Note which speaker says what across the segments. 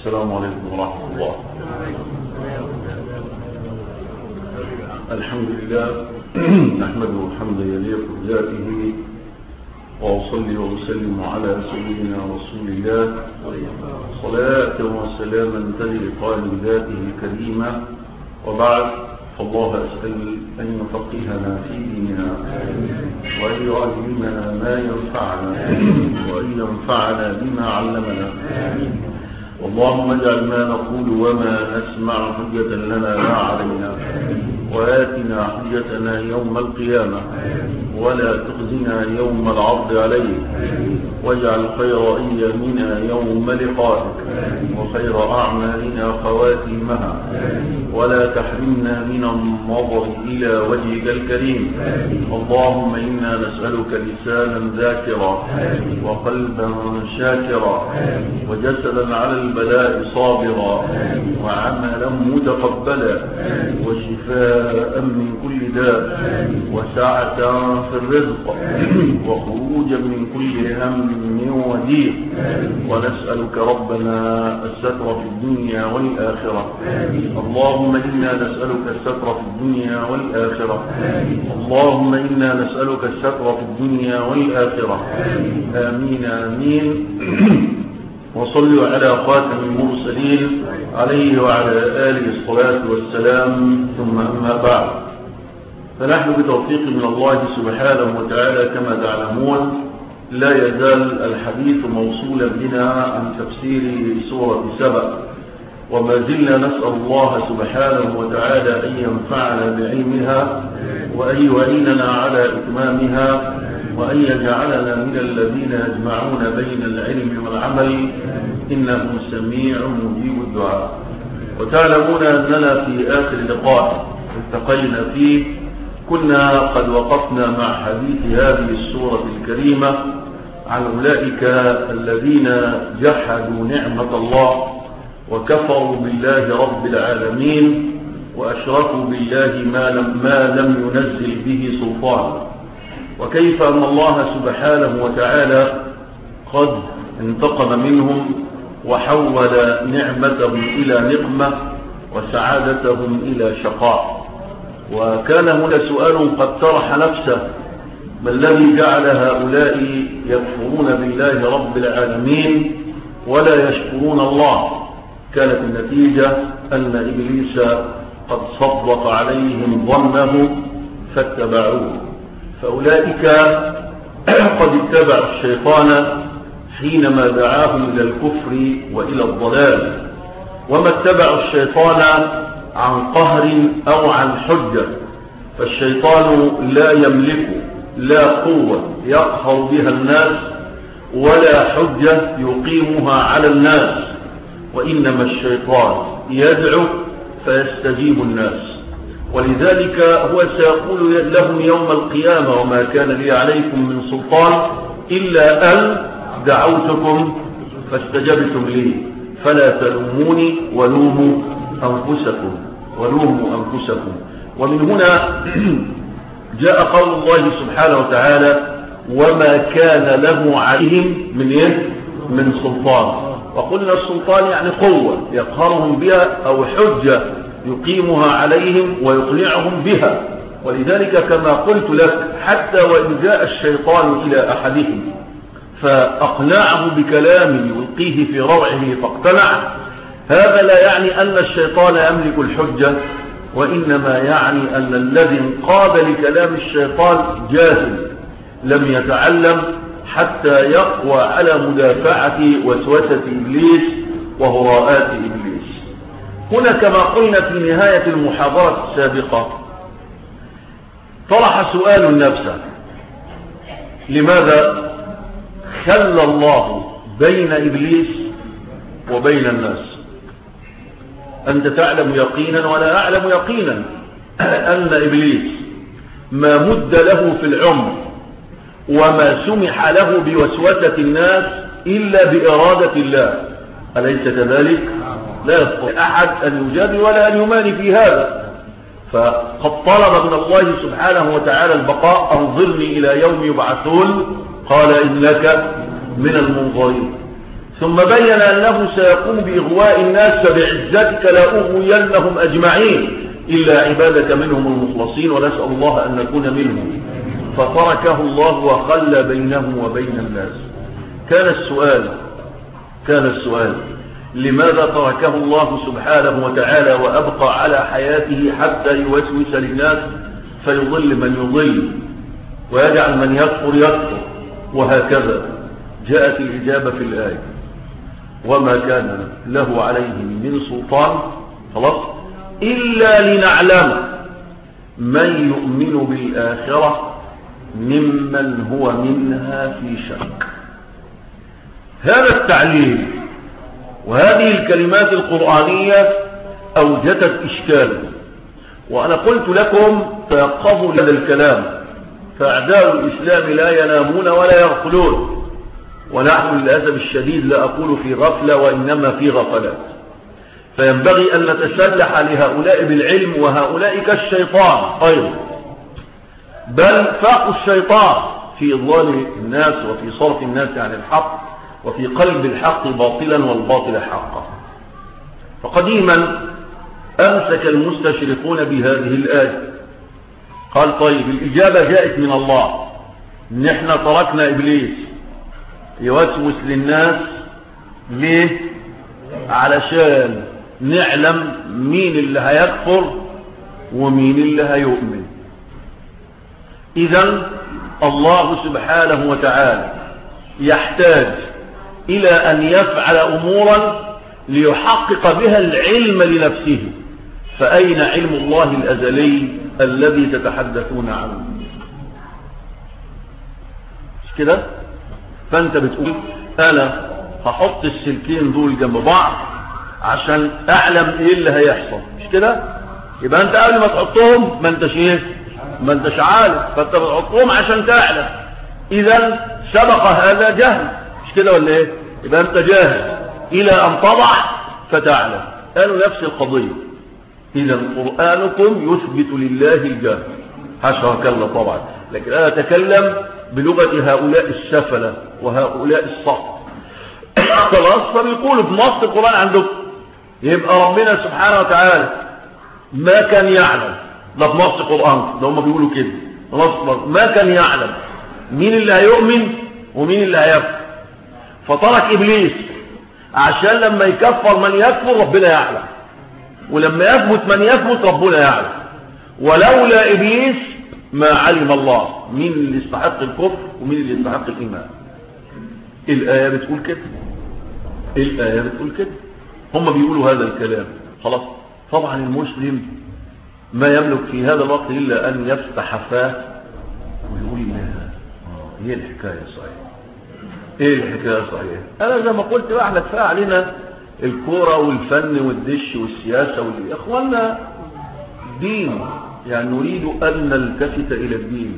Speaker 1: السلام عليكم ورحمة الله الحمد لله نحمده حمدا يليق بذاته وأصلي وأسلم على سيدنا رسول الله صلاة وسلاما تلقى بذاته الكريمة وبعد فالله أسأل أن يفقهنا في ديننا وأن يعلمنا ما ينفعنا وأن ينفعنا بما علمنا اللهم اجعل ما نقول وما نسمع حجة لنا لا علينا وآتنا حجتنا يوم القيامة ولا تخزنا يوم العرض عليك واجعل خير أيامنا يوم لقائك وخير أعمالنا خواتيمها ولا تحرمنا من النظر إلى وجهك الكريم اللهم إنا نسألك لسانا ذاكرا وقلبا شاكرا وجسدا على البلاء صابرا وعملا متقبلا وشفاء من كل داء وسعة في الرزق وخروجا من كل هم وضيق ونسألك ربنا الستر في الدنيا والآخرة اللهم إنا نسألك الستر في الدنيا والآخرة اللهم إنا نسألك الستر في الدنيا والآخرة آمين آمين وصلوا على خاتم المرسلين عليه وعلى آله الصلاة والسلام ثم أما بعد فنحن بتوفيق من الله سبحانه وتعالى كما تعلمون لا يزال الحديث موصولا بنا عن تفسير سورة سبأ وما زلنا نسأل الله سبحانه وتعالى أن ينفعنا بعلمها وأن يعيننا على إتمامها وأن يجعلنا من الذين يجمعون بين العلم والعمل إنه سميع مجيب الدعاء وتعلمون أننا في آخر لقاء التقينا فيه كنا قد وقفنا مع حديث هذه السورة الكريمة عن أولئك الذين جحدوا نعمة الله وكفروا بالله رب العالمين وأشركوا بالله ما لم, ما لم ينزل به سلطان وكيف أن الله سبحانه وتعالى قد انتقم منهم وحول نعمتهم إلى نقمة وسعادتهم إلى شقاء وكان هنا سؤال قد طرح نفسه ما الذي جعل هؤلاء يكفرون بالله رب العالمين ولا يشكرون الله كانت النتيجة أن إبليس قد صدق عليهم ظنه فاتبعوه فأولئك قد اتبعوا الشيطان حينما دعاهم إلى الكفر وإلى الضلال وما اتبعوا الشيطان عن قهر أو عن حجة فالشيطان لا يملك لا قوة يقهر بها الناس ولا حجة يقيمها على الناس وإنما الشيطان يدعو فيستجيب الناس ولذلك هو سيقول لهم يوم القيامة وما كان لي عليكم من سلطان إلا أن دعوتكم فاستجبتم لي فلا تلوموني ولوموا أنفسكم ولوموا أنفسكم ومن هنا جاء قول الله سبحانه وتعالى وما كان له عليهم من إيه؟ من سلطان وقلنا السلطان يعني قوة يقهرهم بها أو حجة يقيمها عليهم ويقنعهم بها ولذلك كما قلت لك حتى وإن جاء الشيطان إلى أحدهم فأقنعه بكلامه يلقيه في روعه فاقتنع هذا لا يعني أن الشيطان يملك الحجة وإنما يعني أن الذي انقاد لكلام الشيطان جاهل لم يتعلم حتى يقوى على مدافعة وسوسة إبليس وهراءات إبليس هنا كما قلنا في نهاية المحاضرة السابقة طرح سؤال نفسه لماذا خلى الله بين إبليس وبين الناس أنت تعلم يقينا ولا أعلم يقينا أن إبليس ما مد له في العمر وما سمح له بوسوسة الناس إلا بإرادة الله أليس كذلك لا يستطيع أحد أن يجادل ولا أن يماني في هذا فقد طلب من الله سبحانه وتعالى البقاء أنظرني إلى يوم يبعثون قال إنك من المنظرين ثم بين أنه سيقوم بإغواء الناس بعزتك لأغوينهم أجمعين إلا عبادك منهم المخلصين ونسأل الله أن نكون منهم فتركه الله وخلى بينه وبين الناس كان السؤال كان السؤال لماذا تركه الله سبحانه وتعالى وأبقى على حياته حتى يوسوس للناس فيضل من يضل ويجعل من يكفر يكفر وهكذا جاءت الإجابة في الآية وما كان له عليهم من سلطان خلاص إلا لنعلم من يؤمن بالآخرة ممن هو منها في شك هذا التعليل وهذه الكلمات القرآنية أوجدت إشكالا وأنا قلت لكم تيقظوا لدى الكلام فأعداء الإسلام لا ينامون ولا يغفلون ونحن للأسف الشديد لا أقول في غفلة وإنما في غفلات فينبغي أن نتسلح لهؤلاء بالعلم وهؤلاء كالشيطان أيضا بل فاقوا الشيطان في إضلال الناس وفي صرف الناس عن الحق وفي قلب الحق باطلا والباطل حقا فقديما أمسك المستشرقون بهذه الآية قال طيب الإجابة جاءت من الله نحن تركنا إبليس يوسوس للناس ليه علشان نعلم مين اللي هيكفر ومين اللي هيؤمن إذا الله سبحانه وتعالى يحتاج إلى أن يفعل أمورا ليحقق بها العلم لنفسه فأين علم الله الأزلي الذي تتحدثون عنه مش كده فأنت بتقول أنا هحط السلكين دول جنب بعض عشان أعلم إيه اللي هيحصل مش كده يبقى أنت قبل ما تحطهم ما أنتش إيه ما أنتش عالم فأنت بتحطهم عشان تعلم إذا سبق هذا جهل مش كده ولا إيه يبقى أنت جاهل إلى أن تضع فتعلم قالوا نفس القضية إذا قرآنكم يثبت لله الجهل حشر كلا طبعا لكن أنا أتكلم بلغة هؤلاء السفلة وهؤلاء الصف خلاص فبيقولوا بنص القرآن عندكم يبقى ربنا سبحانه وتعالى ما كان يعلم ده بنص القرآن ده هم بيقولوا كده خلاص ما كان يعلم مين اللي هيؤمن ومين اللي هيكفر فترك إبليس عشان لما يكفر من يكفر ربنا يعلم ولما يثبت من يثبت ربنا يعلم ولولا إبليس ما علم الله مين اللي يستحق الكفر ومين اللي يستحق الإيمان الآية بتقول كده الآية بتقول كده هم بيقولوا هذا الكلام خلاص طبعا المسلم ما يملك في هذا الوقت إلا أن يفتح فاه ويقول لا هي الحكاية صحيحة ايه الحكاية صحيحة انا زي ما قلت بقى احنا كفايه علينا الكورة والفن والدش والسياسة واللي يا اخوانا دين يعني نريد ان نلتفت الى الدين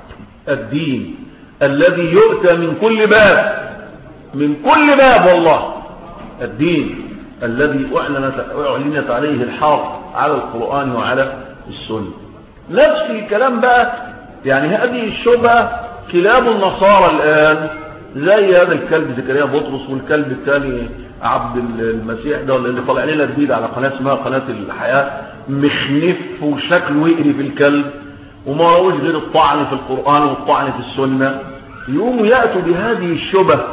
Speaker 1: الدين الذي يؤتى من كل باب من كل باب والله الدين الذي اعلنت, أعلنت عليه الحرب على القرآن وعلى السنة نفس الكلام بقى يعني هذه الشبهة كلاب النصارى الآن زي هذا الكلب زكريا بطرس والكلب الثاني عبد المسيح ده اللي طلع لنا جديد على قناه اسمها قناه الحياه مخنف وشكله يقري في الكلب وما روش غير الطعن في القران والطعن في السنه يقوموا ياتوا بهذه الشبه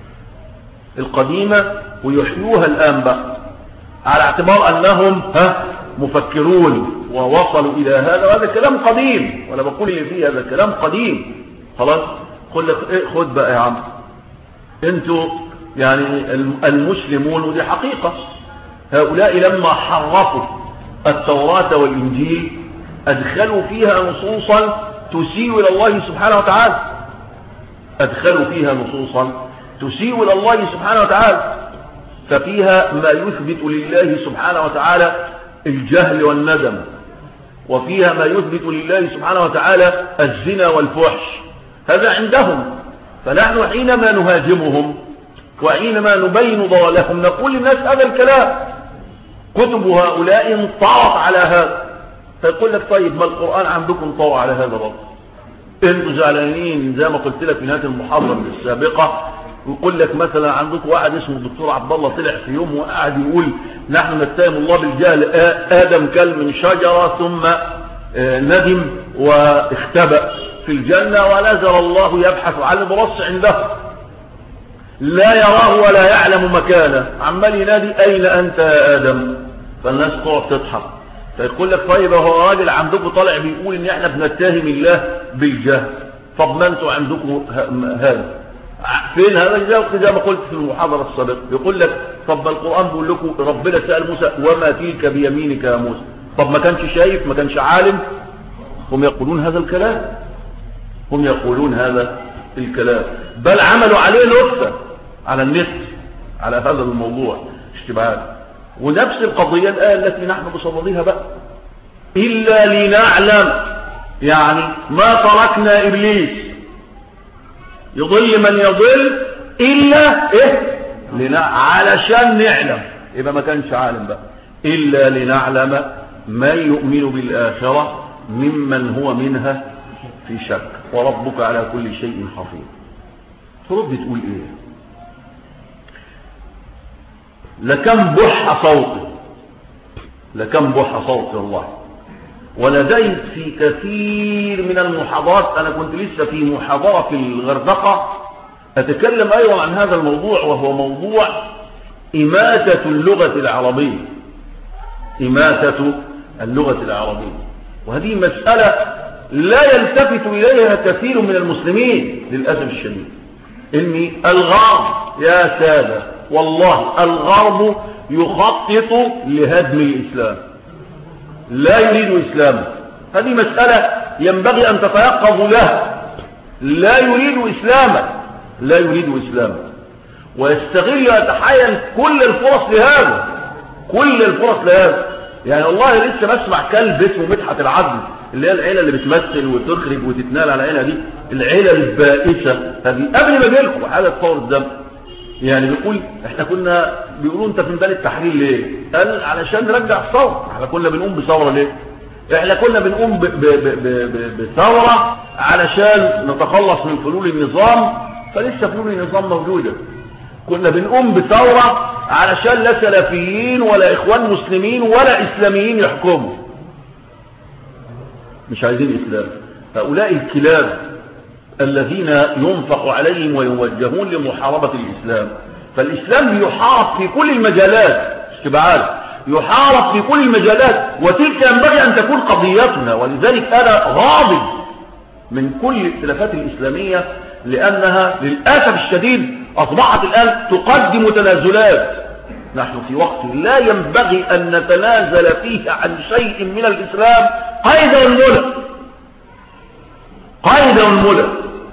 Speaker 1: القديمه ويحيوها الان بقى على اعتبار انهم ها مفكرون ووصلوا الى هذا وهذا كلام قديم وانا بقول اللي فيه هذا كلام قديم خلاص خد لك ايه خد بقى يا عم انتوا يعني المسلمون ودي حقيقة هؤلاء لما حرفوا التوراة والإنجيل أدخلوا فيها نصوصا تسيء إلى الله سبحانه وتعالى أدخلوا فيها نصوصا تسيء إلى الله سبحانه وتعالى ففيها ما يثبت لله سبحانه وتعالى الجهل والندم وفيها ما يثبت لله سبحانه وتعالى الزنا والفحش هذا عندهم فنحن حينما نهاجمهم وحينما نبين ضلالهم نقول للناس هذا الكلام كتب هؤلاء انطوت على هذا فيقول لك طيب ما القرآن عندكم طوى على هذا برضه انتوا زعلانين زي ما قلت لك في نهايه المحاضره السابقه ويقول لك مثلا عندكم واحد اسمه الدكتور عبد الله طلع في يوم وقعد يقول نحن نتهم الله بالجهل ادم كل من شجره ثم ندم واختبأ في الجنه ونزل الله يبحث عن البرص عنده لا يراه ولا يعلم مكانه عمال ينادي اين انت يا ادم فالناس تقعد تضحك فيقول لك طيب هو راجل عندكم طالع بيقول ان احنا بنتهم الله بالجهل طب ما انتوا عندكم هذا فين هذا زي ما قلت في المحاضرة السابقة يقول لك طب القرآن بيقول لكم ربنا سأل موسى وما تلك بيمينك يا موسى طب ما كانش شايف ما كانش عالم هم يقولون هذا الكلام هم يقولون هذا الكلام بل عملوا عليه نكتة على النت على هذا الموضوع اشتباهات ونفس القضية الآية التي نحن بصددها بقى إلا لنعلم يعني ما تركنا إبليس يضل من يضل إلا إيه لنا علشان نعلم يبقى ما كانش عالم بقى إلا لنعلم من يؤمن بالآخرة ممن هو منها في شك وربك على كل شيء حفيظ ترد تقول ايه لكم بح صوتي لكم بح صوتي والله ولديت في كثير من المحاضرات أنا كنت لسه في محاضرة في الغردقة أتكلم أيضا عن هذا الموضوع وهو موضوع إماتة اللغة العربية إماتة اللغة العربية وهذه مسألة لا يلتفت إليها كثير من المسلمين للأسف الشديد إني الغرب يا سادة والله الغرب يخطط لهدم الإسلام لا يريد إسلاما هذه مسألة ينبغي أن تتيقظوا لها لا يريد إسلاما لا يريد إسلاما ويستغل ويتحايل كل الفرص لهذا كل الفرص لهذا يعني والله لسه بسمع كلب اسمه مدحت العدل اللي هي العيلة اللي بتمثل وتخرج وتتنال على العيلة دي العيلة البائسة هذه قبل ما جيلكم حالة فور الدم يعني بيقول احنا كنا بيقولوا انت في ميدان التحرير ليه قال علشان نرجع الثوره احنا كنا بنقوم بثوره ليه احنا كنا بنقوم بثوره علشان نتخلص من فلول النظام فلسه فلول النظام موجوده كنا بنقوم بثوره علشان لا سلفيين ولا اخوان مسلمين ولا اسلاميين يحكموا مش عايزين اسلام هؤلاء الكلاب الذين ينفق عليهم ويوجهون لمحاربة الإسلام فالإسلام يحارب في كل المجالات اشتبعات يحارب في كل المجالات وتلك ينبغي أن تكون قضيتنا ولذلك أنا غاضب من كل الائتلافات الإسلامية لأنها للأسف الشديد أصبحت الآن تقدم تنازلات نحن في وقت لا ينبغي أن نتنازل فيه عن شيء من الإسلام قيد والملك قيد والملك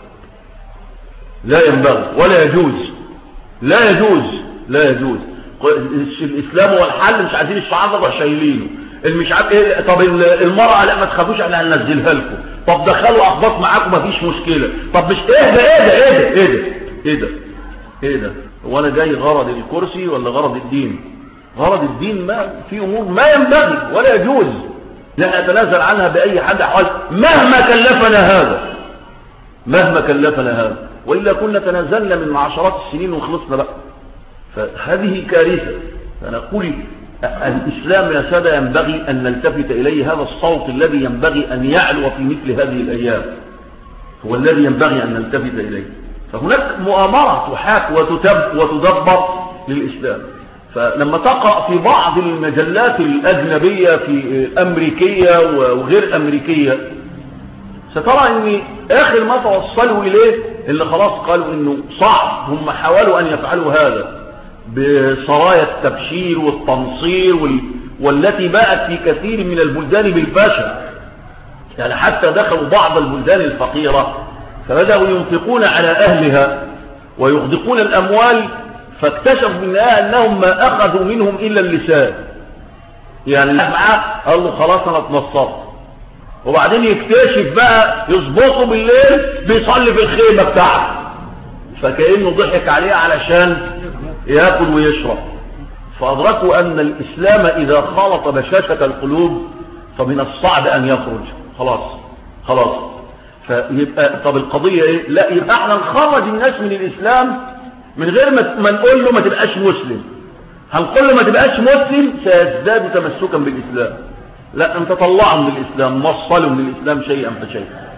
Speaker 1: لا ينبغي ولا يجوز لا يجوز لا يجوز الاسلام هو الحل مش عايزين الشعار ده شايلينه مش عارف ايه طب المرأة لا ما تخافوش احنا هننزلها لكم طب دخلوا اخباط معاكم مفيش مشكلة طب مش ايه ده ايه ده ايه ده ايه ده ايه ده ايه ده هو انا جاي غرض الكرسي ولا غرض الدين غرض الدين ما في امور ما ينبغي ولا يجوز لا نتنازل عنها باي حد احوال مهما كلفنا هذا مهما كلفنا هذا وإلا كنا تنازلنا من عشرات السنين وخلصنا بقى فهذه كارثة فنقول الإسلام يا سادة ينبغي أن نلتفت إليه هذا الصوت الذي ينبغي أن يعلو في مثل هذه الأيام هو الذي ينبغي أن نلتفت إليه فهناك مؤامرة تحاك وتتب وتدبر للإسلام فلما تقرأ في بعض المجلات الأجنبية في أمريكية وغير أمريكية سترى أن آخر ما توصلوا إليه اللي خلاص قالوا أنه صعب هم حاولوا أن يفعلوا هذا بصرايا التبشير والتنصير وال... والتي باءت في كثير من البلدان بالفشل يعني حتى دخلوا بعض البلدان الفقيرة فبدأوا ينفقون على أهلها ويغدقون الأموال فاكتشفوا منها أنهم ما أخذوا منهم إلا اللسان يعني اللي معاه قال له خلاص أنا اتنصرت وبعدين يكتشف بقى يظبطه بالليل بيصلي في الخيمة بتاعته فكأنه ضحك عليه علشان يأكل ويشرب فأدركوا أن الإسلام إذا خلط بشاشة القلوب فمن الصعب أن يخرج خلاص خلاص فيبقى طب القضية إيه لا يبقى احنا نخرج الناس من الإسلام من غير ما نقول له ما تبقاش مسلم هنقول له ما تبقاش مسلم سيزداد تمسكا بالإسلام لا انت طلعه من الإسلام وصله من الإسلام شيئا فشيئا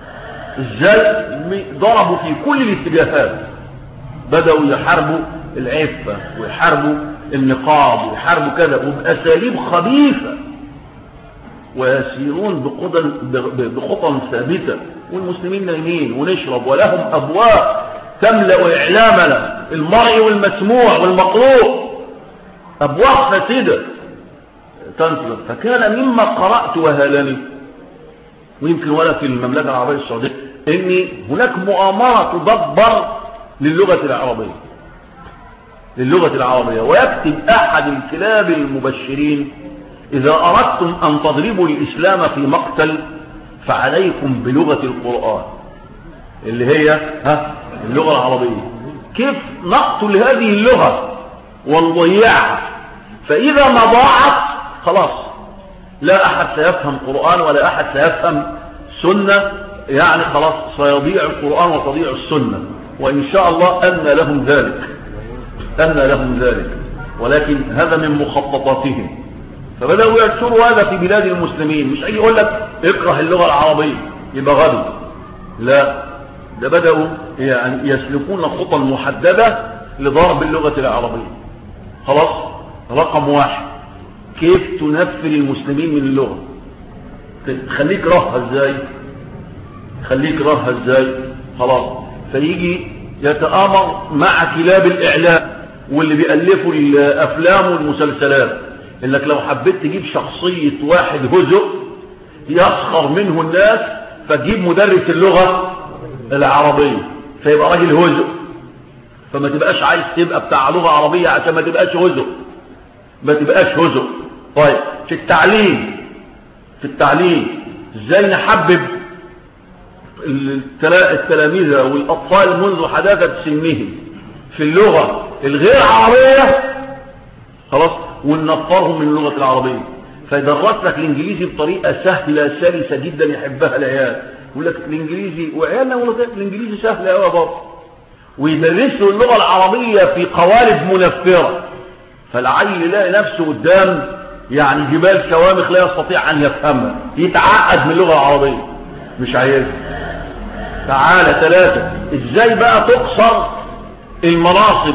Speaker 1: ازاي ضربوا في كل الاتجاهات بدأوا يحاربوا العفة ويحاربوا النقاب ويحاربوا كذا وبأساليب خبيثة ويسيرون بخطى ثابتة والمسلمين نايمين ونشرب ولهم أبواب تملأ إعلامنا المرئي والمسموع والمقروء أبواب فاسدة تنطلق فكان مما قرأت وهلني ويمكن ولا في المملكة العربية السعودية ان هناك مؤامرة تدبر للغة العربية للغة العربية ويكتب احد الكلاب المبشرين اذا اردتم ان تضربوا الاسلام في مقتل فعليكم بلغة القرآن اللي هي ها اللغة العربية كيف نقتل هذه اللغة ونضيعها فاذا ما ضاعت خلاص لا احد سيفهم قرآن ولا احد سيفهم سنة يعني خلاص سيضيع القرآن وتضيع السنة وإن شاء الله أن لهم ذلك أن لهم ذلك ولكن هذا من مخططاتهم فبدأوا يكسروا هذا في بلاد المسلمين مش هيجي يقول لك اكره اللغة العربية يبقى غبي لا ده بدأوا يعني يسلكون خطى محددة لضرب اللغة العربية خلاص رقم واحد كيف تنفر المسلمين من اللغة خليك رهها ازاي خليك رهها ازاي خلاص فيجي يتآمر مع كلاب الإعلام واللي بيألفوا الأفلام والمسلسلات إنك لو حبيت تجيب شخصية واحد هزء يسخر منه الناس فتجيب مدرس اللغة العربية فيبقى راجل هزء فما تبقاش عايز تبقى بتاع لغة عربية عشان ما تبقاش هزء ما تبقاش هزء طيب في التعليم في التعليم ازاي نحبب التلاميذ والأطفال منذ حداثة سنهم في اللغة الغير عربية خلاص وننفرهم من اللغة العربية فيدرس لك الانجليزي بطريقة سهلة سلسة جدا يحبها العيال يقول لك الانجليزي وعيالنا يقول لك الانجليزي سهل قوي برضه ويدرسوا اللغة العربية في قوالب منفرة فالعيل يلاقي نفسه قدام يعني جبال شوامخ لا يستطيع ان يفهمها يتعقد من اللغة العربية مش عايزها تعالى ثلاثة ازاي بقى تقصر المناصب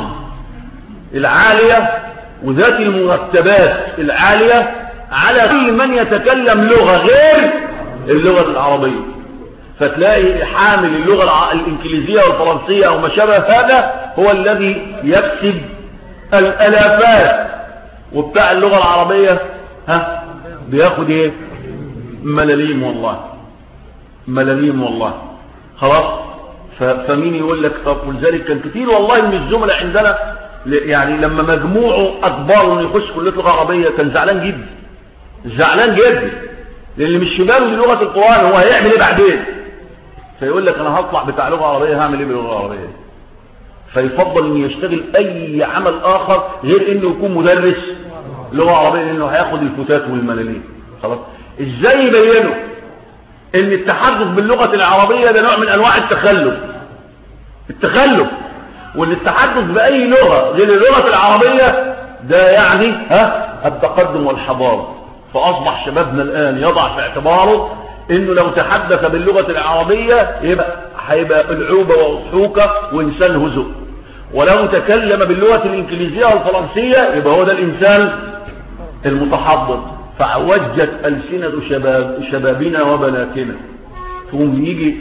Speaker 1: العالية وذات المرتبات العالية على كل من يتكلم لغة غير اللغة العربية فتلاقي حامل اللغة الإنكليزية والفرنسية أو ما شابه هذا هو الذي يكسب الألافات وبتاع اللغة العربية ها بياخد ايه ملاليم والله ملاليم والله خلاص فمين يقول لك طب ولذلك كان كتير والله من الزملاء عندنا يعني لما مجموعه اكبر انه يخش كليه لغه عربيه كان زعلان جدا زعلان جدا لان مش في باله لغه القران هو هيعمل ايه بعدين فيقول لك انا هطلع بتاع لغه عربيه هعمل ايه باللغه العربيه فيفضل انه يشتغل اي عمل اخر غير انه يكون مدرس لغه عربيه لانه هياخد الفتات والملالين خلاص ازاي يبينه ان التحدث باللغة العربية ده نوع من انواع التخلف التخلف وان التحدث باي لغة غير اللغة العربية ده يعني ها التقدم والحضارة فاصبح شبابنا الان يضع في اعتباره انه لو تحدث باللغة العربية يبقى هيبقى العوبة وضحوكة وانسان هزء ولو تكلم باللغة الانجليزية والفرنسية يبقى هو ده الانسان المتحضر فعوجت ألسنة شباب شبابنا وبناتنا ثم يجي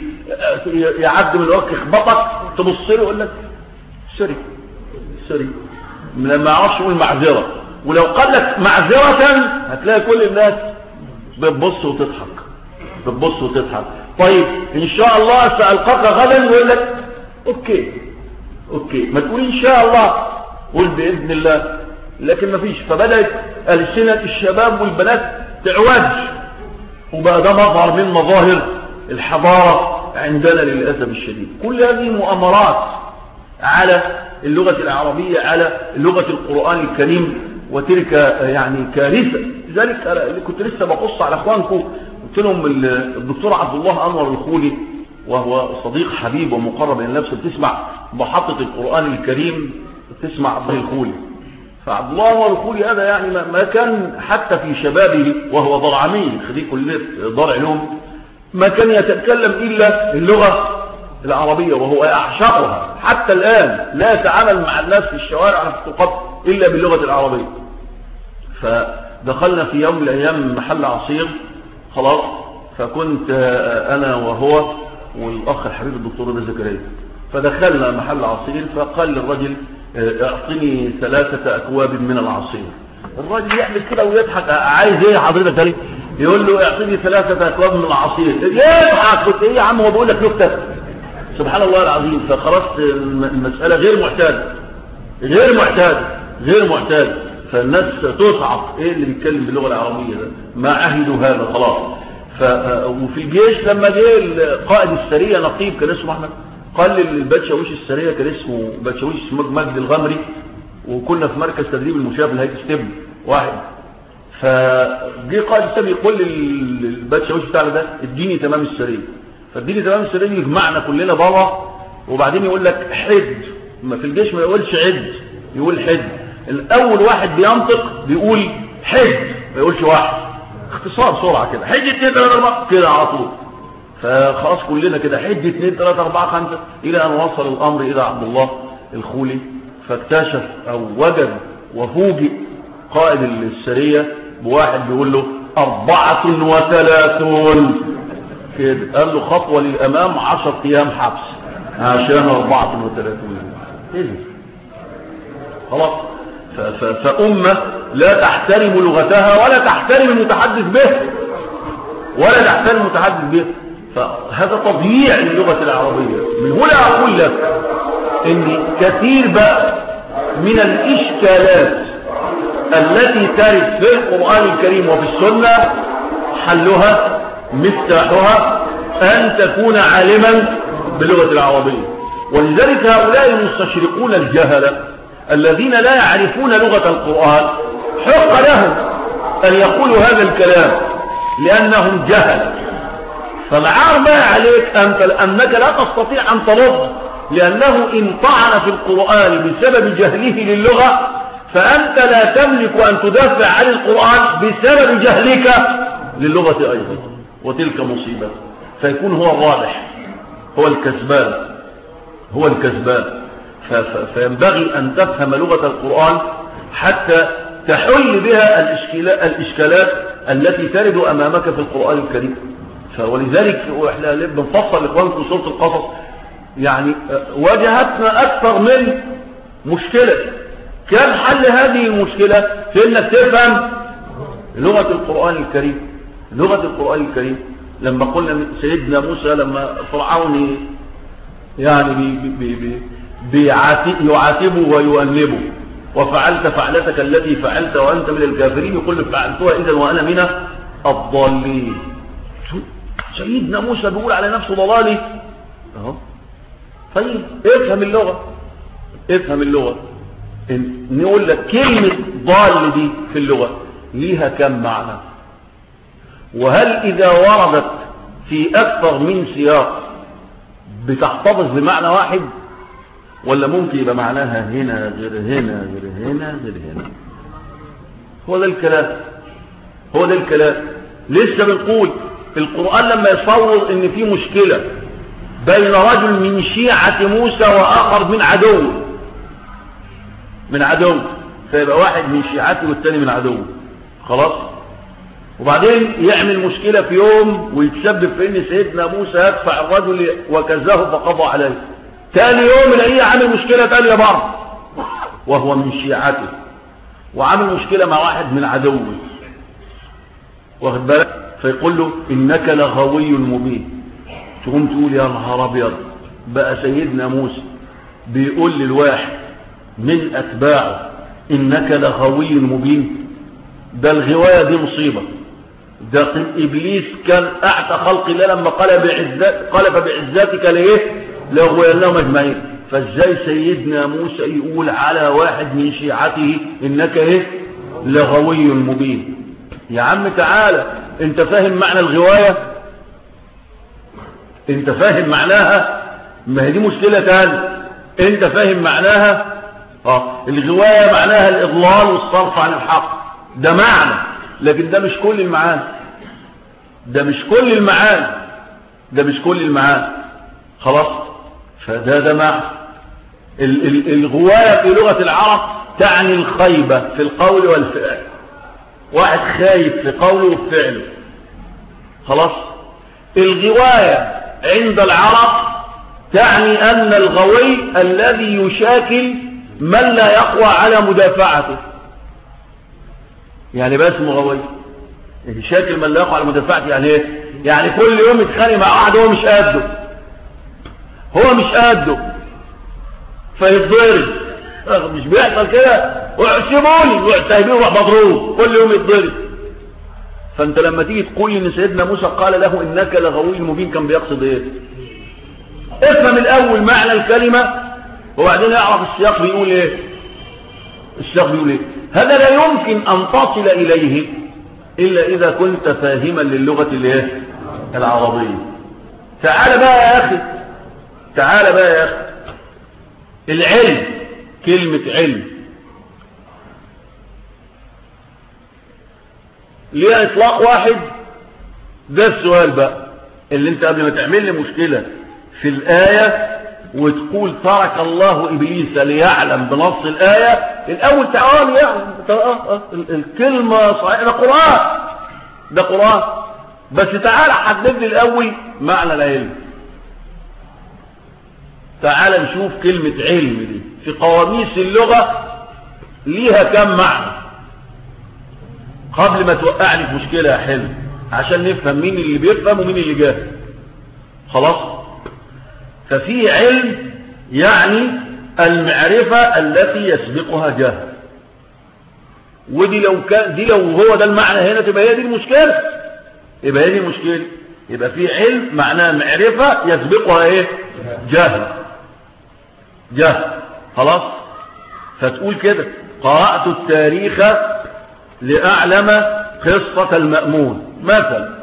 Speaker 1: يعد من الوقت يخبطك تبص له يقول لك سوري سوري لما يعرفش يقول معذرة ولو قال لك معذرة هتلاقي كل الناس بتبص وتضحك بتبص وتضحك طيب ان شاء الله سألقاك غدا ويقول لك اوكي اوكي ما تقول ان شاء الله قول باذن الله لكن ما فيش فبدأت ألسنة الشباب والبنات تعوج وبقى ده مظهر من مظاهر الحضارة عندنا للأسف الشديد كل هذه مؤامرات على اللغة العربية على لغة القرآن الكريم وتلك يعني كارثة لذلك كنت لسه بقص على اخوانكم قلت لهم الدكتور عبد الله انور الخولي وهو صديق حبيب ومقرب إلى نفسه بتسمع محطة القرآن الكريم تسمع عبد الله الخولي فعبد الله الخولي هذا يعني ما كان حتى في شبابه وهو ضرعمي خريج كلية دار علوم ما كان يتكلم إلا اللغة العربية وهو يعشقها حتى الآن لا يتعامل مع الناس في الشوارع في الطقط إلا باللغة العربية فدخلنا في يوم من الأيام محل عصير خلاص فكنت أنا وهو والأخ الحبيب الدكتور رضا زكريا فدخلنا محل عصير فقال للرجل اعطني ثلاثة أكواب من العصير الراجل يعمل كده ويضحك عايز ايه حضرتك تاني يقول له اعطني ثلاثة أكواب من العصير يضحك قلت ايه يا عم هو بيقول لك نكته سبحان الله العظيم فخلاص المسألة غير معتادة غير معتادة غير معتادة فالناس تصعب ايه اللي بيتكلم باللغة العربية ده ما عهدوا هذا خلاص ف... وفي الجيش لما جه قائد السرية نقيب كان اسمه احمد قال للباتشاويش السرية كان اسمه باتشاويش مجد الغمري وكنا في مركز تدريب المشاة في الهيئة ستيب واحد فجه قائد السرية يقول للباتشاويش بتاعنا ده اديني تمام السرية فاديني تمام السرية يجمعنا كلنا بره وبعدين يقول لك حد ما في الجيش ما يقولش عد يقول حد الاول واحد بينطق بيقول حد ما يقولش واحد اختصار سرعة كده حد اتنين تلاتة اربعة كده على طول فخلاص كلنا كده حد اتنين تلاتة اربعة خمسة الى ان وصل الامر الى عبد الله الخولي فاكتشف او وجد وفوجئ قائد السرية بواحد بيقول له اربعة وثلاثون كده قال له خطوة للامام عشر ايام حبس عشان اربعة وثلاثون ايه خلاص فأمة لا تحترم لغتها ولا تحترم المتحدث به ولا تحترم المتحدث به فهذا تضييع للغة العربية من هنا أقول لك ان كثير بقى من الإشكالات التي ترد في القرآن الكريم وفي السنة حلها مفتاحها أن تكون عالما باللغة العربية ولذلك هؤلاء المستشرقون الجهلة الذين لا يعرفون لغة القرآن حق لهم أن يقولوا هذا الكلام لأنهم جهل فالعار ما عليك أنت أنك لا تستطيع أن ترد لأنه إن طعن في القرآن بسبب جهله للغة فأنت لا تملك أن تدافع عن القرآن بسبب جهلك للغة أيضا وتلك مصيبة فيكون هو الرابح هو الكسبان هو الكسبان فينبغي أن تفهم لغة القرآن حتى تحل بها الإشكالات التي ترد أمامك في القرآن الكريم ولذلك احنا بنفصل لإخوانكم سورة القصص يعني واجهتنا أكثر من مشكلة كان حل هذه المشكلة في انك تفهم لغة القرآن الكريم لغة القرآن الكريم لما قلنا سيدنا موسى لما فرعون يعني بي بي بي يعاتبه ويؤنبه وفعلت فعلتك التي فعلت وأنت من الكافرين يقول فعلتها إذا وأنا من الضالين سيدنا موسى بيقول على نفسه ضلالي اهو طيب افهم اللغة افهم اللغة نقول لك كلمة ضال دي في اللغة ليها كم معنى وهل إذا وردت في أكثر من سياق بتحتفظ بمعنى واحد ولا ممكن يبقى معناها هنا غير هنا غير هنا غير هنا هو ده الكلام هو ده الكلام لسه بنقول القرآن لما يصور ان في مشكلة بين رجل من شيعة موسى وآخر من عدو من عدو فيبقى واحد من شيعته والتاني من عدو خلاص وبعدين يعمل مشكلة في يوم ويتسبب في ان سيدنا موسى يدفع الرجل وكزاه فقضى عليه تاني يوم الاقيه عامل مشكلة تانية برضه وهو من شيعته وعامل مشكلة مع واحد من عدوه واخد بالك فيقول له انك لغوي مبين تقوم تقول يا نهار ابيض بقى سيدنا موسى بيقول للواحد من اتباعه انك لغوي مبين ده الغواية دي مصيبة ده ابليس كان اعتى خلق الله لما قال بعزات قال فبعزاتك ليه لغويناهم اجمعين فازاي سيدنا موسى يقول على واحد من شيعته انك ايه لغوي مبين يا عم تعالى انت فاهم معنى الغواية انت فاهم معناها ما هي دي مشكلة تاني انت فاهم معناها اه الغواية معناها الاضلال والصرف عن الحق ده معنى لكن ده مش كل المعاني ده مش كل المعاني ده مش كل المعاني خلاص فده ده معنى الغواية في لغة العرب تعني الخيبة في القول والفعل واحد خايب في قوله وفعله خلاص الغواية عند العرب تعني أن الغوي الذي يشاكل من لا يقوى على مدافعته يعني بس مغوي يشاكل من لا يقوى على مدافعته يعني ايه يعني كل يوم يتخانق مع واحد هو مش قده هو مش قده فيتضرب مش بيحصل كده واعسبوني سايبينه روح مضروب كل يوم يتضرب فانت لما تيجي تقول ان سيدنا موسى قال له انك لغوي مبين كان بيقصد ايه افهم الاول معنى الكلمة وبعدين اعرف السياق بيقول ايه السياق بيقول ايه هذا لا يمكن ان تصل اليه الا اذا كنت فاهما للغة الايه العربية تعال بقى يا اخي تعال بقى يا اخي العلم كلمة علم ليها اطلاق واحد ده السؤال بقى اللي انت قبل ما تعمل لي مشكلة في الآية وتقول ترك الله إبليس ليعلم بنص الآية الأول تعالى يعلم الكلمة صحيحة ده قرآن ده قرآن بس تعالى حدد لي الأول معنى العلم تعالى نشوف كلمة علم دي في قواميس اللغة ليها كم معنى قبل ما توقعني في مشكلة يا حلم عشان نفهم مين اللي بيفهم ومين اللي جاهل خلاص ففي علم يعني المعرفة التي يسبقها جهل ودي لو كان دي لو هو ده المعنى هنا تبقى هي دي المشكلة يبقى هي دي المشكلة يبقى في علم معناه معرفة يسبقها ايه جهل جهل خلاص فتقول كده قرأت التاريخ لأعلم قصة المأمون مثلا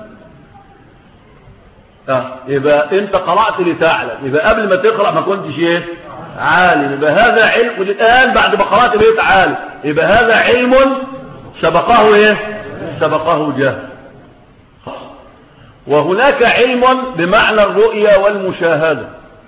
Speaker 1: اه يبقى انت قرأت لتعلم يبقى قبل ما تقرأ ما كنتش ايه عالم يبقى هذا علم والآن بعد ما قرأت بقيت عالم يبقى هذا علم سبقه ايه سبقه جهل وهناك علم بمعنى الرؤية والمشاهدة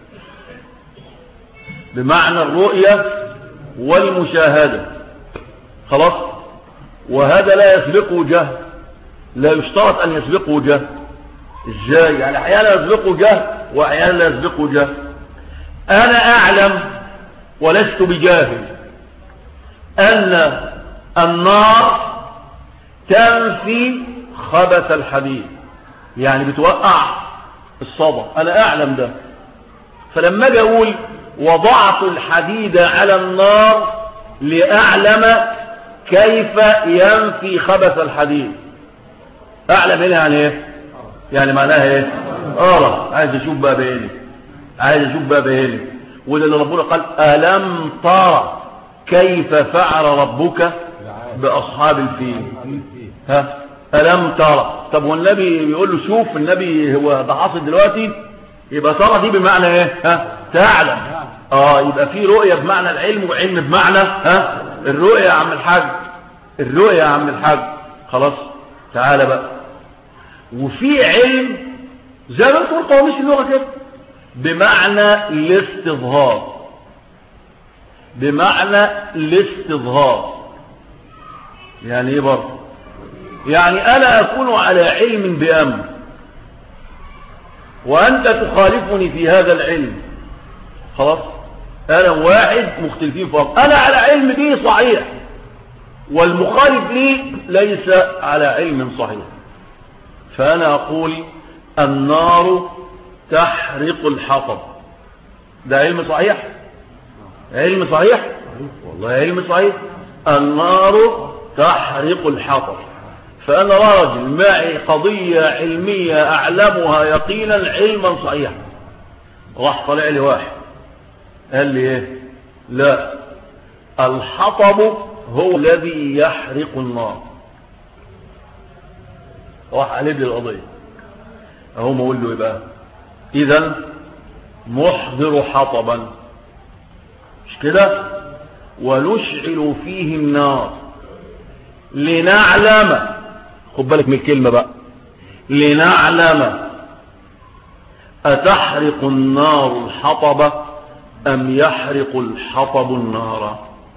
Speaker 1: بمعنى الرؤية والمشاهدة خلاص وهذا لا يسبقه جهل لا يشترط أن يسبقه جهل ازاي يعني احيانا يسبقه جهل واحيانا لا يسبقه جهل انا اعلم ولست بجاهل ان النار تنفي خبث الحديد يعني بتوقع الصدى انا اعلم ده فلما اجي اقول وضعت الحديد على النار لاعلم كيف ينفي خبث الحديد اعلم هنا يعني ايه يعني معناها ايه اه عايز اشوف بقى بعيني عايز اشوف بقى بعيني وده اللي ربنا قال الم ترى كيف فعل ربك باصحاب الفيل ها الم ترى طب والنبي بيقول له شوف النبي هو ده حاصل دلوقتي يبقى ترى دي بمعنى ايه ها تعلم اه يبقى في رؤيه بمعنى العلم وعلم بمعنى ها الرؤيه يا عم الحاج الرؤيه يا عم الحاج خلاص تعالى بقى وفي علم زي ما تقول قواميس اللغة كده بمعنى الاستظهار بمعنى الاستظهار يعني ايه برضه يعني انا اكون على علم بامر وانت تخالفني في هذا العلم خلاص انا واحد مختلفين فقط انا على علم به صحيح والمخالف لي ليس على علم صحيح فأنا أقول النار تحرق الحطب ده علم صحيح علم صحيح والله علم صحيح النار تحرق الحطب فأنا راجل معي قضية علمية أعلمها يقينا علما صحيحا راح طلع لي واحد قال لي ايه لا الحطب هو الذي يحرق النار راح قلب لي القضية اهو ما اقول له ايه بقى إذا محضر حطبا مش كده ونشعل فيه النار لنعلم خد بالك من الكلمة بقى لنعلم أتحرق النار الحطب أم يحرق الحطب النار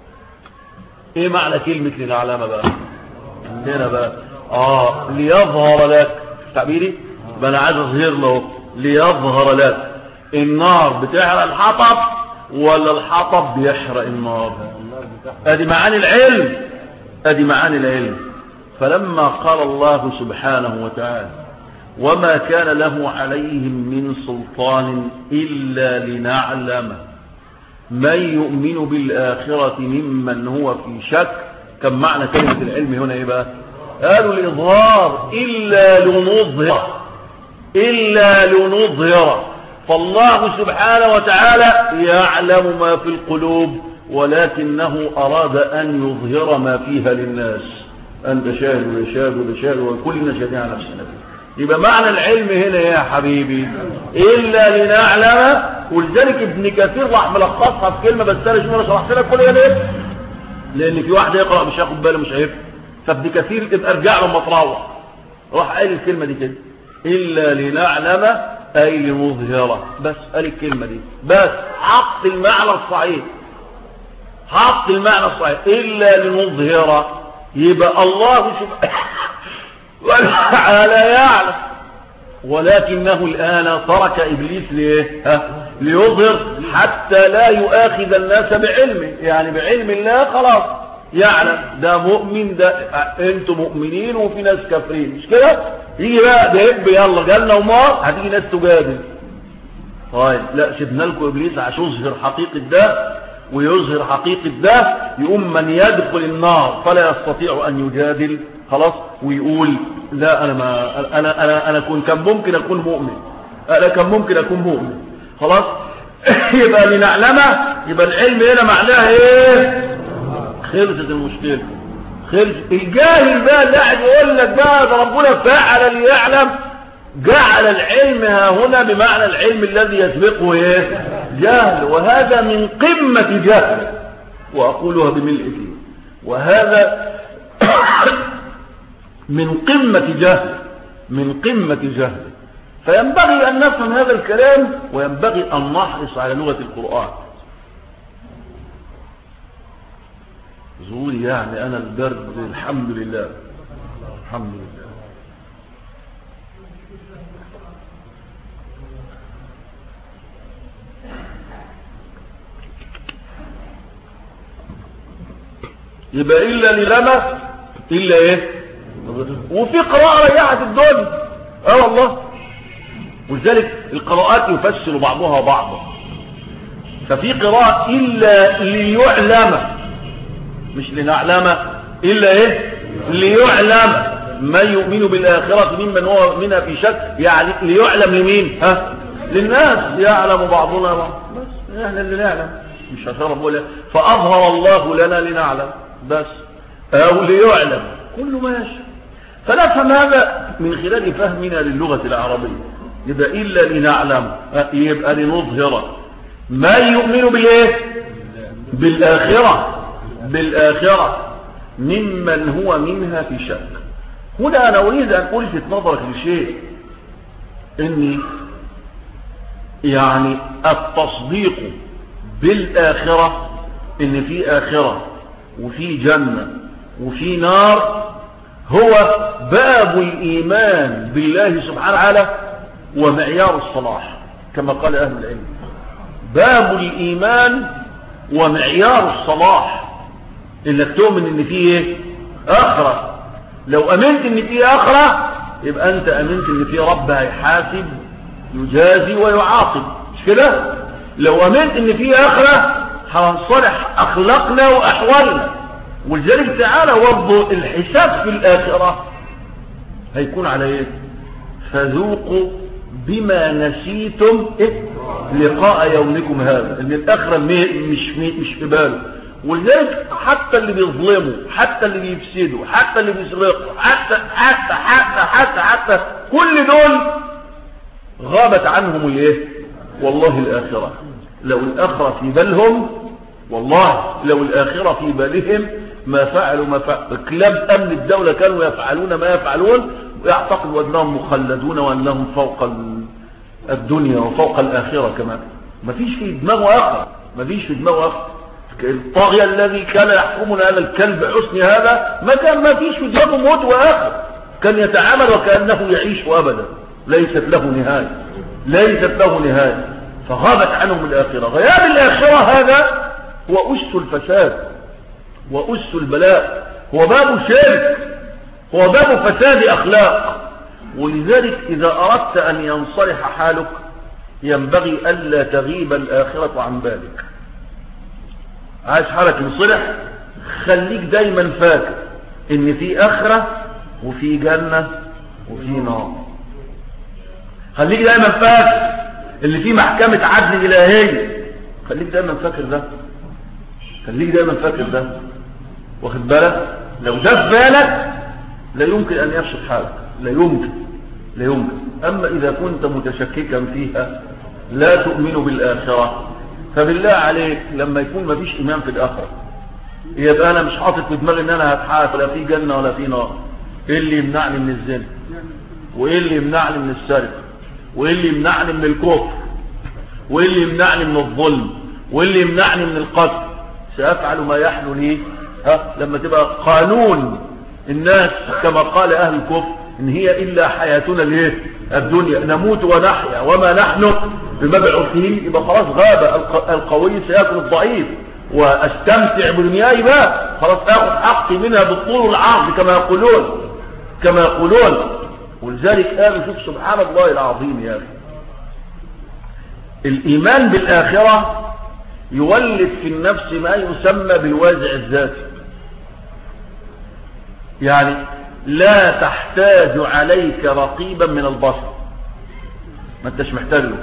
Speaker 1: ايه معنى كلمة لنعلم بقى هنا بقى اه ليظهر لك تعبيري بقى انا عايز اظهر له ليظهر لك النار بتحرق الحطب ولا الحطب بيحرق النار ادي معاني العلم ادي معاني العلم فلما قال الله سبحانه وتعالى وما كان له عليهم من سلطان إلا لنعلم من يؤمن بالآخرة ممن هو في شك كم معنى كلمة العلم هنا ايه بقى قالوا الإظهار إلا لنظهر إلا لنظهر فالله سبحانه وتعالى يعلم ما في القلوب ولكنه أراد أن يظهر ما فيها للناس أنت شاهد ويشاهد ويشاهد وكلنا شاهدين على نفسنا يبقى معنى العلم هنا يا حبيبي إلا لنعلم ولذلك ابن كثير راح ملخصها في كلمة بس أنا شنو شرحت لك كل ليه لأن في واحد يقرأ مش هياخد باله مش هيفهم فابن كثير تبقى ارجع له مطراوح راح قال الكلمة دي كده إلا لنعلم أي لنظهر بس قال الكلمة دي بس حط المعنى الصحيح حط المعنى الصحيح إلا لنظهر يبقى الله سبحانه وتعالى يعلم ولكنه الآن ترك إبليس ليه ها؟ ليظهر حتى لا يؤاخذ الناس بعلمه يعني بعلم الله خلاص يعلم ده مؤمن ده انتم مؤمنين وفي ناس كافرين مش كده يجي بقى ده يلا جالنا ومار هتيجي ناس تجادل طيب لا سيبنا لكم ابليس عشان يظهر حقيقه ده ويظهر حقيقه ده يقوم من يدخل النار فلا يستطيع ان يجادل خلاص ويقول لا انا ما انا انا انا كنت كان ممكن اكون مؤمن انا كان ممكن اكون مؤمن خلاص يبقى لنعلمه يبقى العلم هنا معناه ايه خلصت المشكله خلص الجاهل بقى اللي قاعد يقول لك بقى ده ربنا فعل ليعلم جعل العلم ها هنا بمعنى العلم الذي يسبقه ايه جهل وهذا من قمة جهل وأقولها بملء فيه وهذا من قمة جهل من قمة جهل فينبغي أن نفهم هذا الكلام وينبغي أن نحرص على لغة القرآن زوري يعني أنا البرد الحمد لله الحمد لله يبقى إلا للمة إلا إيه وفي قراءة رجعت الدنيا اه والله ولذلك القراءات يفسر بعضها بعضا ففي قراءة إلا ليعلم مش لنعلم إلا إيه ليعلم من يؤمن بالآخرة ممن هو منها في شك يعني ليعلم لمين ها للناس يعلم بعضنا بعض بس احنا اللي نعلم مش عشان ربنا فأظهر الله لنا لنعلم بس أو ليعلم كل ما يشاء فنفهم هذا من خلال فهمنا للغة العربية يبقى إلا لنعلم يبقى لنظهر ما يؤمن بالإيه بالآخرة بالآخرة ممن هو منها في شك هنا أنا أريد أن ألفت نظرك لشيء إني يعني التصديق بالآخرة إن في آخرة وفي جنة وفي نار هو باب الإيمان بالله سبحانه وتعالى ومعيار الصلاح كما قال أهل العلم باب الإيمان ومعيار الصلاح إنك تؤمن إن فيه إيه؟ آخرة لو أمنت إن فيه آخرة يبقى أنت أمنت إن فيه رب هيحاسب يجازي ويعاقب مش كده لو أمنت إن فيه آخرة هنصلح أخلاقنا وأحوالنا ولذلك تعالى برضه الحساب في الآخرة هيكون على ايه فذوقوا بما نسيتم إيه؟ لقاء يومكم هذا ان الآخرة مش مش في باله ولذلك حتى اللي بيظلموا حتى اللي بيفسدوا حتى اللي بيسرقوا حتى حتى حتى حتى حتى كل دول غابت عنهم الايه والله الآخرة لو الآخرة في بالهم والله لو الآخرة في بالهم ما فعلوا ما فعلوا كلاب أمن الدولة كانوا يفعلون ما يفعلون ويعتقدوا أنهم مخلدون وأنهم فوق الدنيا وفوق الآخرة كمان ما فيش في دماغه آخر ما فيش في دماغه آخر الطاغية الذي كان يحكمنا هذا الكلب حسن هذا ما كان ما فيش في دماغه موت وآخر كان يتعامل وكأنه يعيش أبدا ليست له نهاية ليست له نهاية فغابت عنهم الآخرة غياب الآخرة هذا هو أس الفساد وأس البلاء هو باب شرك هو باب فساد أخلاق ولذلك إذا أردت أن ينصلح حالك ينبغي ألا تغيب الآخرة عن بالك عايز حالك ينصلح خليك دايما فاكر ان في اخرة وفي جنة وفي نار خليك دايما فاكر اللي في محكمة عدل الهية خليك دايما فاكر ده خليك دايما فاكر ده واخد بالك لو ده في بالك لا يمكن ان يفسد حالك لا يمكن لا يمكن اما اذا كنت متشككا فيها لا تؤمن بالاخره فبالله عليك لما يكون مفيش ايمان في الاخره يبقى انا مش حاطط في دماغي ان انا هتحاسب لا في جنه ولا في نار ايه اللي يمنعني من الزنا وايه اللي يمنعني من السرقه وايه اللي يمنعني من الكفر وايه اللي يمنعني من الظلم وايه اللي يمنعني من القتل سافعل ما يحلو لي ها لما تبقى قانون الناس كما قال اهل الكفر ان هي الا حياتنا الايه الدنيا نموت ونحيا وما نحن بمبعوثين يبقى خلاص غاب القوي سيكون الضعيف واستمتع بدنياي بقى خلاص اخذ حقي منها بالطول والعرض كما يقولون كما يقولون ولذلك قالوا شوف سبحان الله العظيم يا اخي الايمان بالاخره يولد في النفس ما يسمى بالوازع الذاتي يعني لا تحتاج عليك رقيبا من البشر ما انتش محتاج له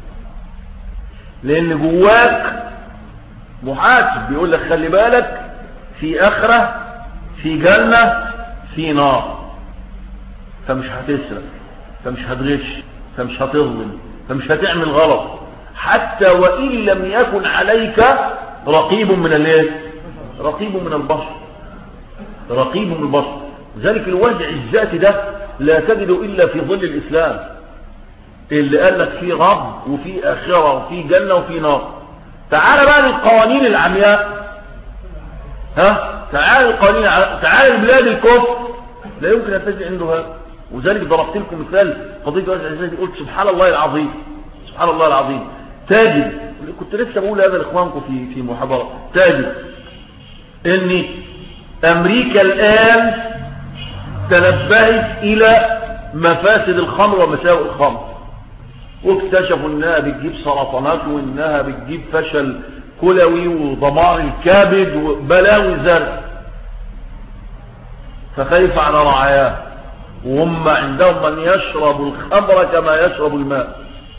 Speaker 1: لان جواك محاسب بيقول لك خلي بالك في اخرة في جنة في نار فمش هتسرق فمش هتغش فمش هتظلم فمش هتعمل غلط حتى وإن لم يكن عليك رقيب من الايه رقيب من البشر رقيب من البشر ذلك الوجع الذاتي ده لا تجد إلا في ظل الإسلام اللي قال لك في رب وفي آخرة وفي جنة وفي نار تعال بقى للقوانين العمياء ها تعال القوانين تعال لبلاد الكفر لا يمكن أن تجد عنده هذا وذلك ضربت لكم مثال قضية وجع الذاتي قلت سبحان الله العظيم سبحان الله العظيم تاجد كنت لسه بقول هذا لاخوانكم في في محاضره تاجد ان امريكا الان تنبهت الى مفاسد الخمر ومساوئ الخمر واكتشفوا انها بتجيب سرطانات وانها بتجيب فشل كلوي ودمار الكبد وبلاوي زرع فكيف على رعاياه وهم عندهم من يشرب الخمر كما يشرب الماء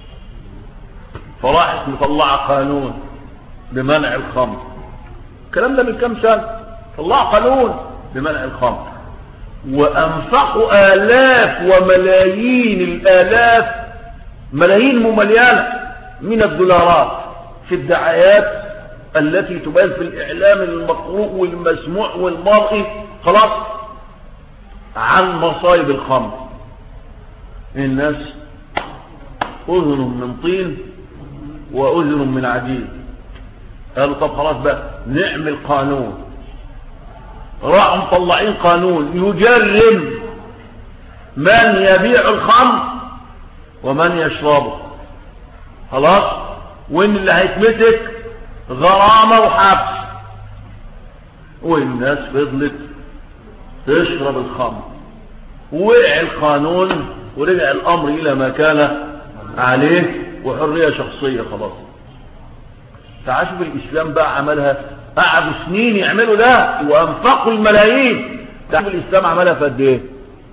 Speaker 1: فراحت مطلعة قانون بمنع الخمر الكلام ده من كام سنة طلع قانون بمنع الخمر وأنفقوا آلاف وملايين الآلاف ملايين ممليانة من الدولارات في الدعايات التي تبان في الإعلام المقروء والمسموع والمرئي خلاص عن مصايب الخمر الناس أذن من طين وأذن من عجين قالوا طب خلاص بقى نعمل قانون راحوا مطلعين قانون يجرم من يبيع الخمر ومن يشربه خلاص وان اللي هيتمسك غرامة وحبس والناس فضلت تشرب الخمر وقع القانون ورجع الامر الى ما كان عليه وحرية شخصية خلاص تعاشوا الاسلام بقى عملها قعدوا سنين يعملوا ده وانفقوا الملايين تعرف الاسلام عملها في قد ايه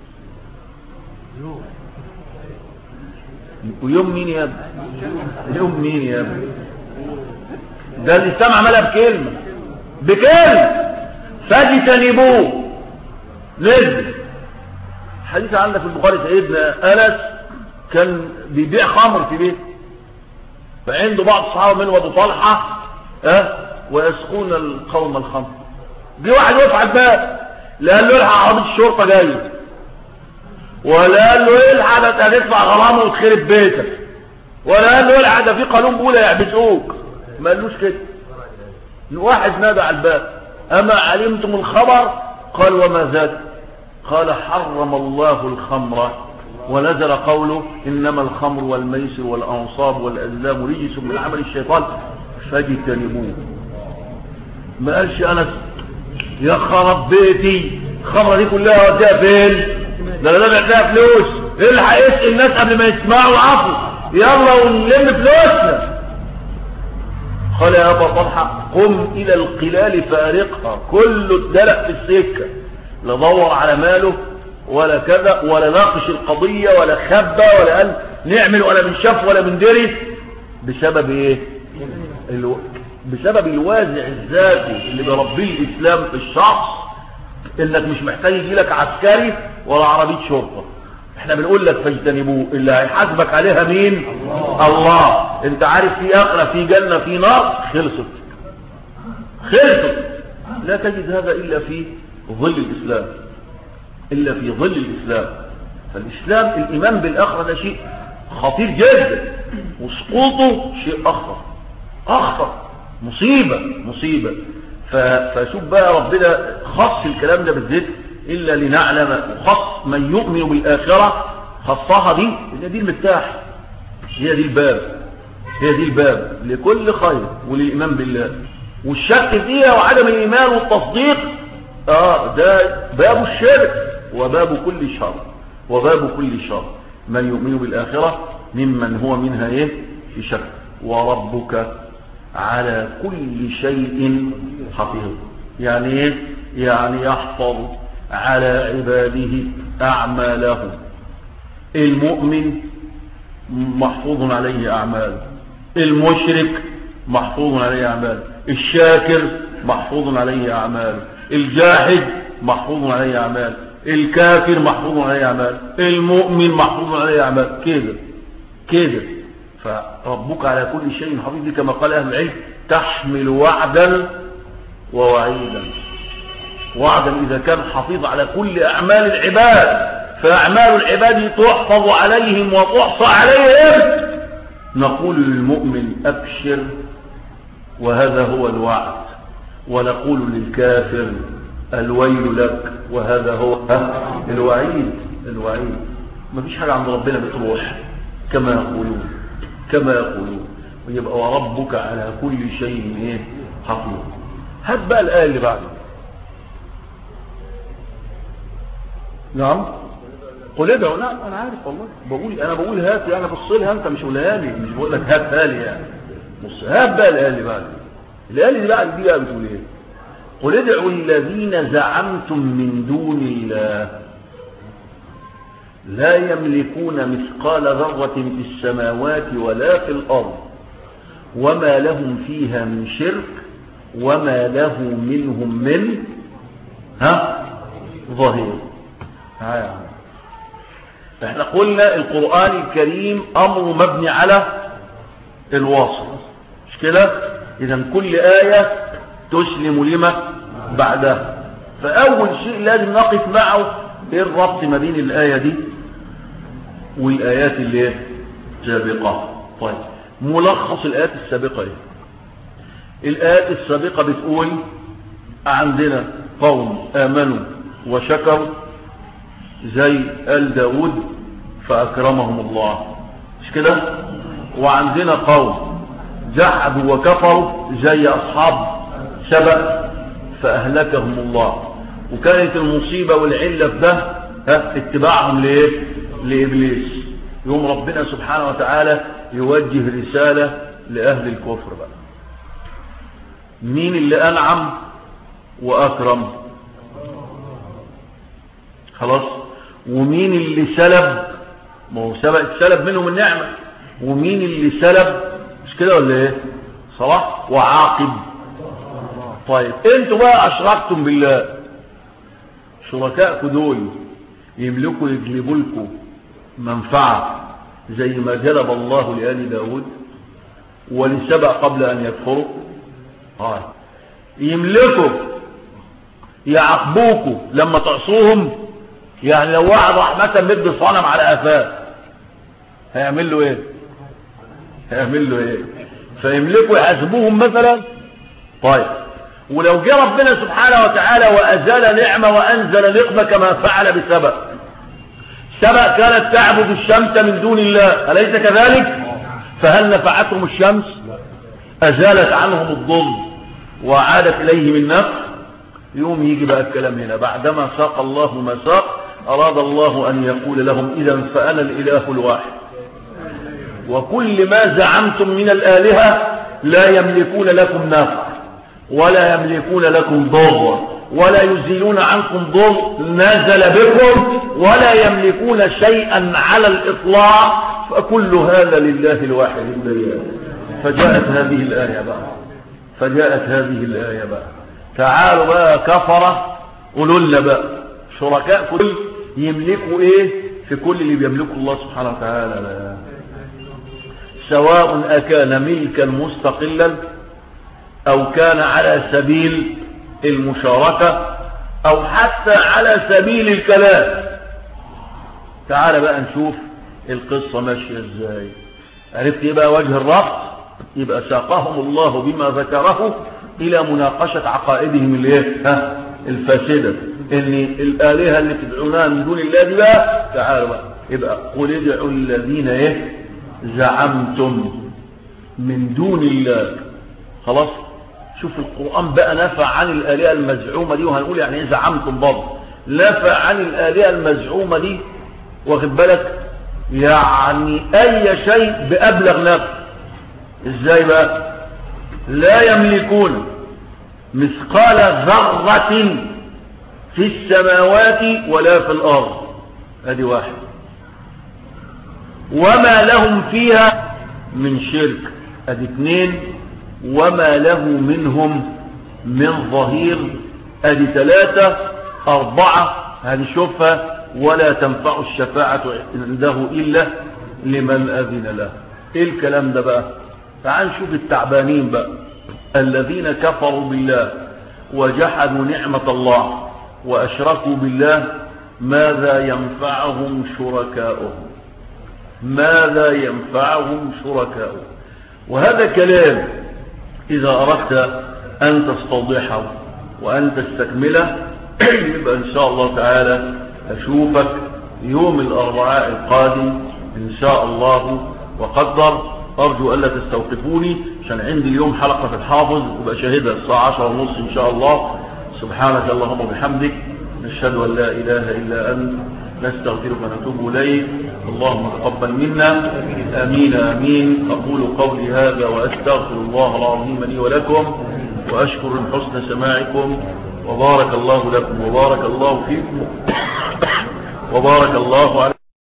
Speaker 1: ويوم مين يا ابني يوم مين يا ابني ده الاسلام عملها بكلمه بكلمه فاجتنبوه نزل حديث عندك في البخاري سيدنا انس كان بيبيع خمر في بيته فعنده بعض الصحابة منهم ابو طلحة اه ويسقون القوم الخمر جه واحد وقف على الباب لا قال له الحق عربية الشرطة جاية ولا قال له الحق ده انت هتدفع غرامه وتخرب بيتك ولا قال له الحق ده في قانون بيقول يحبسوك ما قالوش كده واحد نادى على الباب اما علمتم الخبر قال وما ذاك قال حرم الله الخمر ونزل قوله إنما الخمر والميسر والأنصاب والأزلام رجس من عمل الشيطان فاجتنبوه ما قالش أنس يا خرب بيتي الخمرة دي كلها وديها فين ده انا بعتها فلوس الحق اسال الناس قبل ما يسمعوا عفو يلا ونلم فلوسنا قال يا ابا طلحه قم الى القلال فارقها كله اتدلق في السكه لا دور على ماله ولا كذا ولا ناقش القضيه ولا خبى ولا قال نعمل ولا من شاف ولا من درس بسبب ايه الو... بسبب الوازع الذاتي اللي بيربيه الاسلام في الشخص انك مش محتاج يجي لك عسكري ولا عربيه شرطه احنا بنقول لك فاجتنبوه اللي هيحاسبك عليها مين الله, الله. انت عارف في اخره في جنه في نار خلصت خلصت لا تجد هذا الا في ظل الاسلام الا في ظل الاسلام فالاسلام الايمان بالاخره ده شيء خطير جدا وسقوطه شيء اخطر اخطر مصيبه مصيبه فشوف بقى ربنا خص الكلام ده بالذكر إلا لنعلم وخص من يؤمن بالآخرة خصها دي هي دي المفتاح هي دي الباب هي دي الباب لكل خير وللإيمان بالله والشك فيها وعدم الإيمان والتصديق آه ده باب الشرك وباب كل شر وباب كل شر من يؤمن بالآخرة ممن هو منها ايه في شك وربك على كل شيء حفيظ يعني ايه يعني يحفظ على عباده أعمالهم المؤمن محفوظ عليه أعمال المشرك محفوظ عليه أعمال الشاكر محفوظ عليه أعمال الجاحد محفوظ عليه أعمال الكافر محفوظ عليه أعمال المؤمن محفوظ عليه أعمال كده كده فربك على كل شيء حفيظ كما قال أهل العلم تحمل وعدا ووعيدا وعدا إذا كان حفيظ على كل أعمال العباد فأعمال العباد تحفظ عليهم وتحصى عليهم نقول للمؤمن أبشر وهذا هو الوعد ونقول للكافر الويل لك وهذا هو الوعيد الوعيد ما فيش حاجة عند ربنا بتروح كما يقولون كما يقولون ويبقى وربك على كل شيء ايه حفيظ هات بقى الآية اللي بعده نعم قل ادعوا لا انا عارف والله بقول انا بقول هات يعني بص لها انت مش قولها لي مش بقول لك هاتها لي يعني بص هات بقى الايه اللي بعد الايه اللي بعد دي بقى بتقول ايه قل ادعوا الذين زعمتم من دون الله لا يملكون مثقال ذرة في السماوات ولا في الأرض وما لهم فيها من شرك وما له منهم من ها ظهير احنا قلنا القرآن الكريم امر مبني على الواصل مش كده اذا كل آية تسلم لما بعدها فاول شيء لازم نقف معه ايه الربط ما بين الآية دي والآيات اللي سابقة طيب ملخص الآيات السابقة ايه الآيات السابقة بتقول عندنا قوم آمنوا وشكروا زي آل داود فأكرمهم الله مش كده وعندنا قوم جحدوا وكفروا زي أصحاب سبأ فأهلكهم الله وكانت المصيبة والعلة في ده ها اتباعهم لإيه لإبليس يوم ربنا سبحانه وتعالى يوجه رسالة لأهل الكفر بقى مين اللي أنعم وأكرم خلاص ومين اللي سلب ما هو سلب منهم النعمة ومين اللي سلب مش كده ولا ايه صلاح وعاقب طيب انتوا بقى اشركتم بالله شركائكم دول يملكوا يجلبوا لكم منفعة زي ما جلب الله لآل داود ولسبع قبل أن يكفروا آه. يملكوا يعاقبوكوا لما تعصوهم يعني لو واحد راح مثلا مد صنم على قفاه هيعمل له ايه هيعمل له ايه فيملكوا يحاسبوهم مثلا طيب ولو جاء ربنا سبحانه وتعالى وأزال نعمة وأنزل نقمة كما فعل بسبأ سبأ كانت تعبد الشمس من دون الله أليس كذلك فهل نفعتهم الشمس أزالت عنهم الظلم وعادت إليهم النفس يوم يجي بقى الكلام هنا بعدما ساق الله ما ساق أراد الله أن يقول لهم إذا فأنا الإله الواحد وكل ما زعمتم من الآلهة لا يملكون لكم نافع ولا يملكون لكم ضر ولا يزيلون عنكم ضر نزل بكم ولا يملكون شيئا على الإطلاق فكل هذا لله الواحد الديان فجاءت هذه الآية بقى فجاءت هذه الآية بقى تعالوا بقى كفرة قولوا لنا بقى شركاء كل يملكوا ايه في كل اللي بيملكه الله سبحانه وتعالى لا. سواء أكان ملكا مستقلا أو كان على سبيل المشاركة أو حتى على سبيل الكلام تعال بقى نشوف القصة ماشية ازاي عرفت ايه بقى وجه الربط يبقى ساقهم الله بما ذكره الى مناقشة عقائدهم الايه ها الفاسدة ان الالهة اللي تدعونها من دون الله دي بقى تعالوا بقى يبقى قل ادعوا الذين ايه زعمتم من دون الله خلاص شوف القرآن بقى نفع عن الآلهة المزعومة دي وهنقول يعني ايه زعمتم برضه نفع عن الآلهة المزعومة دي واخد بالك يعني اي شيء بأبلغ نفع ازاي بقى لا يملكون مثقال ذرة في السماوات ولا في الارض ادي واحد وما لهم فيها من شرك ادي اثنين وما له منهم من ظهير ادي ثلاثة اربعة هذه شوفها ولا تنفع الشفاعة عنده الا لمن اذن له ايه الكلام ده بقى تعال نشوف التعبانين بقى الذين كفروا بالله وجحدوا نعمة الله واشركوا بالله ماذا ينفعهم شركاؤهم ماذا ينفعهم شركاؤهم وهذا كلام إذا أردت أن تستوضحه وأن تستكمله يبقى إن شاء الله تعالى أشوفك يوم الأربعاء القادم إن شاء الله وقدر أرجو ألا تستوقفوني عشان عندي اليوم حلقة في الحافظ وبقى شاهدها الساعة عشر ونص إن شاء الله سبحانك اللهم وبحمدك نشهد أن لا إله إلا أنت نستغفرك ونتوب إليك اللهم تقبل منا آمين آمين أقول قولي هذا وأستغفر الله العظيم لي ولكم وأشكر من حسن سماعكم وبارك الله لكم وبارك الله فيكم وبارك الله عليكم